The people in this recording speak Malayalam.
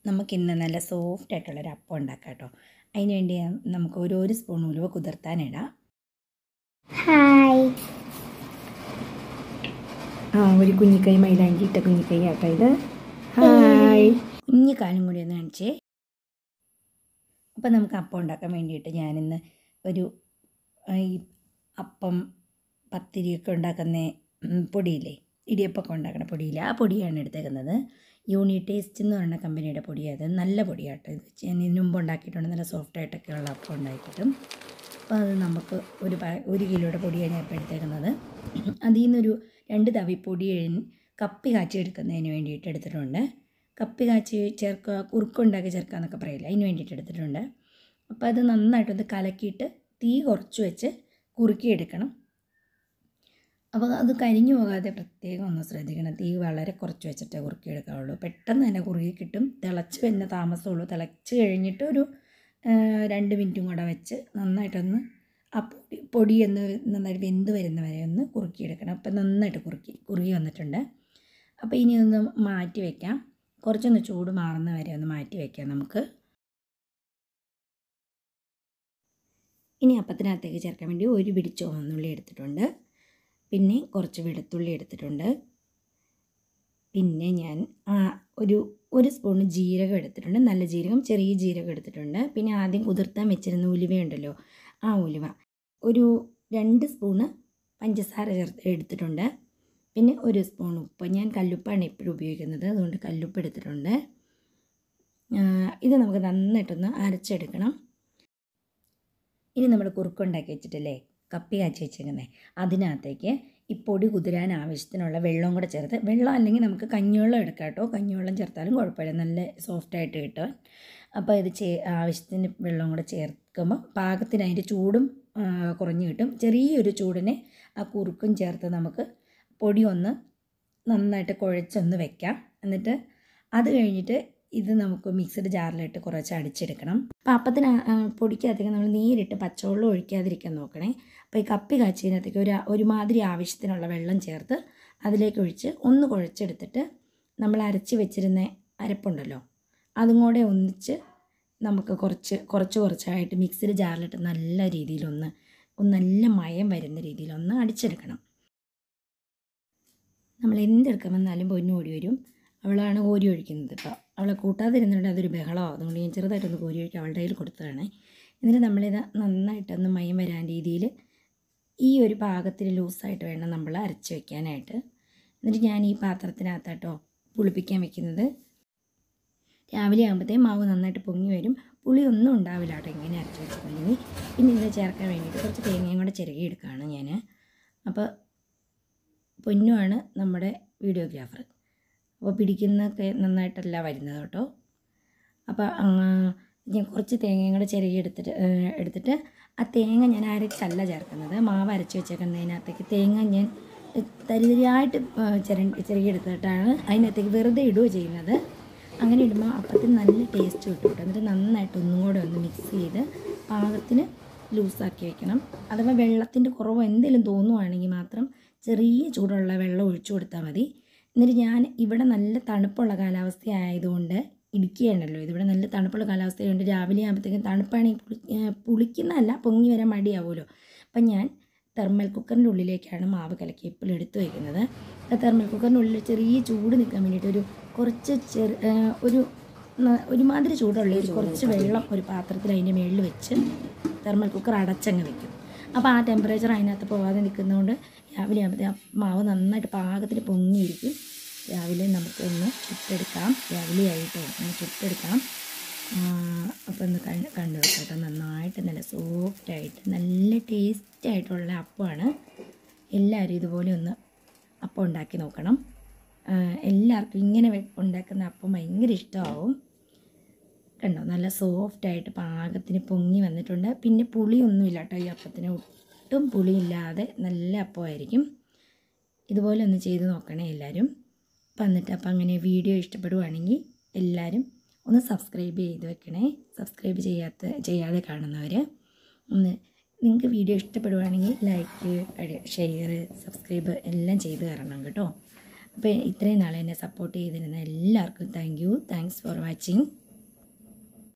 നമുക്കിന്ന് നല്ല സോഫ്റ്റ് ആയിട്ടുള്ളൊരു അപ്പം ഉണ്ടാക്കാം കേട്ടോ അതിന് വേണ്ടി നമുക്ക് ഒരു ഒരു സ്പൂൺ ഉലുവ കുതിർത്താനിടാം ഹായ് ആ ഒരു കുഞ്ഞിക്കൈ മൈലാഞ്ചി ഇട്ട കുഞ്ഞിക്കൈ ആട്ടോ ഇത് ഹായ് കുഞ്ഞു കാലും കൂടി ഒന്ന് കാണിച്ചേ അപ്പം നമുക്ക് അപ്പം ഉണ്ടാക്കാൻ വേണ്ടിയിട്ട് ഞാനിന്ന് ഒരു ആ, ഈ അപ്പം പത്തിരിയൊക്കെ ഉണ്ടാക്കുന്ന ഉം, പൊടിയില്ലേ ഇടിയപ്പമൊക്കെ ഉണ്ടാക്കുന്ന പൊടിയില്ല ആ പൊടിയാണ് എടുത്തേക്കുന്നത് യൂണി ടേസ്റ്റ് എന്ന് പറയുന്ന കമ്പനിയുടെ പൊടിയാണ് അത് നല്ല പൊടിയാട്ടോ ഇത് ഞാൻ ഇതിന് മുമ്പ് ഉണ്ടാക്കിയിട്ടുണ്ട് നല്ല സോഫ്റ്റ് ആയിട്ടൊക്കെ ഉള്ള അപ്പം ഉണ്ടാക്കി കിട്ടും അപ്പോൾ അത് നമുക്ക് ഒരു പ- ഒരു കിലോയുടെ പൊടിയാണ് ഞാൻ ഇപ്പോൾ എടുത്തേക്കുന്നത് അതിൽ നിന്നൊരു രണ്ട് തവി പൊടി എഴ്- കപ്പി കാച്ചി എടുക്കുന്നതിന് വേണ്ടിയിട്ട് എടുത്തിട്ടുണ്ട് കപ്പി കാച്ചി ചേർക്കുക കുറുക്കുണ്ടാക്കി ചേർക്കുക എന്നൊക്കെ പറയില്ല അതിന് വേണ്ടിയിട്ട് എടുത്തിട്ടുണ്ട് അപ്പോൾ അത് നന്നായിട്ടൊന്ന് കലക്കിയിട്ട് തീ കുറച്ച് വെച്ച് കുറുക്കിയെടുക്കണം അപ്പോൾ അത് കരിഞ്ഞു പോകാതെ പ്രത്യേകം ഒന്ന് ശ്രദ്ധിക്കണം തീ വളരെ കുറച്ച് വെച്ചിട്ടേ കുറുക്കിയെടുക്കാവുള്ളൂ പെട്ടെന്ന് തന്നെ കുറുകി കിട്ടും തിളച്ച് വരുന്ന താമസമുള്ളൂ തിളച്ച് കഴിഞ്ഞിട്ട് ഒരു ആ, രണ്ട് മിനിറ്റും കൂടെ വെച്ച് നന്നായിട്ടൊന്ന് ആ പൊടി പൊടി ഒന്ന് നന്നായിട്ട് വെന്ത് വരുന്ന വരെ ഒന്ന് കുറുക്കിയെടുക്കണം അപ്പം നന്നായിട്ട് കുറുക്കി കുറുകി വന്നിട്ടുണ്ട് അപ്പോൾ ഇനി ഒന്ന് മാറ്റി വയ്ക്കാം കുറച്ചൊന്ന് ചൂട് മാറുന്ന വരെ ഒന്ന് മാറ്റി വയ്ക്കാം നമുക്ക് ഇനി അപ്പത്തിനകത്തേക്ക് ചേർക്കാൻ വേണ്ടി ഒരു പിടി ചുവന്നുള്ളി എടുത്തിട്ടുണ്ട് പിന്നെ കുറച്ച് വെളുത്തുള്ളി എടുത്തിട്ടുണ്ട് പിന്നെ ഞാൻ ആ, ഒരു ഒരു സ്പൂൺ ജീരകം എടുത്തിട്ടുണ്ട് നല്ല ജീരകം ചെറിയ ജീരകം എടുത്തിട്ടുണ്ട് പിന്നെ ആദ്യം കുതിർത്താൻ വെച്ചിരുന്ന ഉലുവയുണ്ടല്ലോ ആ ഉലുവ ഒരു രണ്ട് സ്പൂണ് പഞ്ചസാര ചേർത്ത് എടുത്തിട്ടുണ്ട് പിന്നെ ഒരു സ്പൂൺ ഉപ്പ് ഞാൻ കല്ലുപ്പാണ് എപ്പോഴും ഉപയോഗിക്കുന്നത് അതുകൊണ്ട് കല്ലുപ്പ് എടുത്തിട്ടുണ്ട് ആ, ഇത് നമുക്ക് നന്നായിട്ടൊന്ന് അരച്ചെടുക്കണം ഇനി നമ്മൾ കുറുക്കുണ്ടാക്കി വെച്ചിട്ടില്ലേ കപ്പി കാച്ചി വെച്ചേക്കുന്നത് അതിനകത്തേക്ക് ഈ പൊടി കുതിരാൻ ആവശ്യത്തിനുള്ള വെള്ളവും കൂടെ ചേർത്ത് വെള്ളം അല്ലെങ്കിൽ നമുക്ക് കഞ്ഞിവെള്ളം എടുക്കാം കേട്ടോ കഞ്ഞിവെള്ളം ചേർത്താലും കുഴപ്പമില്ല നല്ല സോഫ്റ്റായിട്ട് കിട്ടും അപ്പോൾ ഇത് ചേ ആവശ്യത്തിന് വെള്ളം കൂടെ ചേർക്കുമ്പോൾ പാകത്തിന് അതിൻ്റെ ചൂടും ആ, കുറഞ്ഞ് കിട്ടും ചെറിയൊരു ചൂടിന് ആ കുറുക്കും ചേർത്ത് നമുക്ക് പൊടി ഒന്ന് നന്നായിട്ട് കുഴച്ചൊന്ന് വെക്കാം എന്നിട്ട് അത് കഴിഞ്ഞിട്ട് ഇത് നമുക്ക് മിക്സഡ് ജാറിലിട്ട് കുറച്ച് അടിച്ചെടുക്കണം അപ്പോൾ അപ്പത്തിന് ആ, പൊടിക്കകത്തേക്ക് നമ്മൾ നേരിട്ട് പച്ചവെള്ളം ഒഴിക്കാതിരിക്കാൻ നോക്കണേ അപ്പോൾ ഈ കപ്പി കാച്ചിനകത്തേക്ക് ഒരു ഒരുമാതിരി ആവശ്യത്തിനുള്ള വെള്ളം ചേർത്ത് അതിലേക്ക് ഒഴിച്ച് ഒന്ന് കുഴച്ചെടുത്തിട്ട് നമ്മൾ അരച്ച് വെച്ചിരുന്ന അരപ്പുണ്ടല്ലോ അതും കൂടെ ഒന്നിച്ച് നമുക്ക് കുറച്ച് കുറച്ച് കുറച്ചായിട്ട് മിക്സിഡ് ജാറിലിട്ട് നല്ല രീതിയിലൊന്ന് ഒന്ന് നല്ല മയം വരുന്ന രീതിയിലൊന്ന് അടിച്ചെടുക്കണം നമ്മൾ എന്തെടുക്കാൻ വന്നാലും പൊന്നു ഓടി വരും അവളാണ് കോരി ഒഴിക്കുന്നത് ഇപ്പോൾ അവളെ കൂട്ടാതിരുന്നിട്ട് അതൊരു ബഹളമോ അതുകൊണ്ട് ഞാൻ ചെറുതായിട്ടൊന്ന് കോരി ഒഴിക്കുക അവളുടെ കയ്യിൽ കൊടുത്തതാണ് എന്നിട്ട് നമ്മളിത് നന്നായിട്ടൊന്ന് മയം വരാൻ രീതിയിൽ ഈ ഒരു പാകത്തിൽ ലൂസായിട്ട് വേണം നമ്മൾ അരച്ച് വെക്കാനായിട്ട് എന്നിട്ട് ഞാൻ ഈ പാത്രത്തിനകത്താട്ടോ പുളിപ്പിക്കാൻ വെക്കുന്നത് രാവിലെ ആകുമ്പോഴത്തേക്കും മാവ് നന്നായിട്ട് പൊങ്ങി വരും പുളിയൊന്നും ഉണ്ടാവില്ല കേട്ടോ ഇങ്ങനെ അരച്ച് വെച്ചിട്ടുണ്ടെങ്കിൽ പിന്നെ ഇത് ചേർക്കാൻ വേണ്ടിയിട്ട് കുറച്ച് തേങ്ങയും കൂടെ ചിരകി എടുക്കുകയാണ് ഞാൻ അപ്പോൾ പൊന്നുമാണ് നമ്മുടെ വീഡിയോഗ്രാഫർ അപ്പോൾ പിടിക്കുന്നൊക്കെ നന്നായിട്ടല്ല വരുന്നത് കേട്ടോ അപ്പോൾ ആ, ഞാൻ കുറച്ച് തേങ്ങയും കൂടെ ചിരകി എടുത്തിട്ട് ഏ, എടുത്തിട്ട് ആ തേങ്ങ ഞാൻ അരച്ചല്ല ചേർക്കുന്നത് മാവ് അരച്ച് വെച്ചേക്കുന്നതിനകത്തേക്ക് തേങ്ങ ഞാൻ തരിതരിയായിട്ട് ചിരണ്ടി ചിരകി എടുത്തിട്ടാണ് അതിനകത്തേക്ക് വെറുതെ ഇടുകയോ ചെയ്യുന്നത് അങ്ങനെ ഇടുമ്പോൾ അപ്പത്തിന് നല്ല ടേസ്റ്റ് കിട്ടും കേട്ടോ എന്നിട്ട് നന്നായിട്ട് ഒന്നും കൂടെ ഒന്ന് മിക്സ് ചെയ്ത് പാകത്തിന് ലൂസാക്കി വെക്കണം അഥവാ വെള്ളത്തിൻ്റെ കുറവോ എന്തെങ്കിലും തോന്നുവാണെങ്കിൽ മാത്രം ചെറിയ ചൂടുള്ള വെള്ളം ഒഴിച്ചു കൊടുത്താൽ മതി എന്നിട്ട് ഞാൻ ഇവിടെ നല്ല തണുപ്പുള്ള കാലാവസ്ഥ ആയതുകൊണ്ട് ഇടുക്കിയാണല്ലോ ഇതിവിടെ നല്ല തണുപ്പുള്ള കാലാവസ്ഥയുണ്ട് രാവിലെ ആകുമ്പോഴത്തേക്കും തണുപ്പാണെങ്കിൽ പുളി ഏഹ് പുളിക്കുന്നതല്ല പൊങ്ങി വരാൻ മടിയാവുമല്ലോ അപ്പം ഞാൻ തെർമൽ കുക്കറിൻ്റെ ഉള്ളിലേക്കാണ് മാവ് കലക്കി ഇപ്പോൾ എടുത്തു വയ്ക്കുന്നത് ആ തെർമൽ കുക്കറിൻ്റെ ഉള്ളിൽ ചെറിയ ചൂട് നിൽക്കാൻ വേണ്ടിയിട്ട് ഒരു കുറച്ച് ചെറു ഏഹ് ഒരു ന- ഒരുമാതിരി ചൂടുള്ള ഒരു കുറച്ച് വെള്ളം ഒരു പാത്രത്തിൽ അതിൻ്റെ മുകളിൽ വെച്ച് തെർമൽ കുക്കർ അടച്ചങ്ങ് വെക്കും അപ്പോൾ ആ ടെമ്പറേച്ചർ അതിനകത്ത് പോകാതെ നിൽക്കുന്നതുകൊണ്ട് രാവിലെ ആകുമ്പോഴത്തേ ആ മാവ് നന്നായിട്ട് പാകത്തിന് പൊങ്ങിയിരിക്കും രാവിലെ നമുക്ക് ഒന്ന് ചുട്ടെടുക്കാം രാവിലെ ആയിട്ടോ ഒന്ന് ചുട്ടെടുക്കാം അപ്പോൾ ഒന്ന് കണ്ട് കണ്ടു കേട്ടോ നന്നായിട്ട് നല്ല സോഫ്റ്റായിട്ട് നല്ല ടേസ്റ്റ് ആയിട്ടുള്ള അപ്പമാണ് എല്ലാവരും ഇതുപോലെ ഒന്ന് അപ്പം ഉണ്ടാക്കി നോക്കണം ആ, എല്ലാവർക്കും ഇങ്ങനെ വെ- ഉണ്ടാക്കുന്ന അപ്പം ഭയങ്കര ഇഷ്ടമാവും കണ്ടോ നല്ല സോഫ്റ്റായിട്ട് പാകത്തിന് പൊങ്ങി വന്നിട്ടുണ്ട് പിന്നെ പുളിയൊന്നുമില്ല കേട്ടോ ഈ അപ്പത്തിന് ഒട്ടും പുളിയില്ലാതെ നല്ല അപ്പമായിരിക്കും ഇതുപോലെ ഒന്ന് ചെയ്ത് നോക്കണേ എല്ലാവരും അപ്പം എന്നിട്ട് അപ്പം അങ്ങനെ വീഡിയോ ഇഷ്ടപ്പെടുവാണെങ്കിൽ എല്ലാവരും ഒന്ന് സബ്സ്ക്രൈബ് ചെയ്ത് വെക്കണേ സബ്സ്ക്രൈബ് ചെയ്യാത്ത ചെയ്യാതെ കാണുന്നവർ ഒന്ന് നിങ്ങൾക്ക് വീഡിയോ ഇഷ്ടപ്പെടുവാണെങ്കിൽ ലൈക്ക് ഷെയർ സബ്സ്ക്രൈബ് എല്ലാം ചെയ്ത് തരണം കേട്ടോ അപ്പോൾ ഇത്രയും നാളെ എന്നെ സപ്പോർട്ട് ചെയ്തിരുന്ന എല്ലാവർക്കും thank you thanks for watching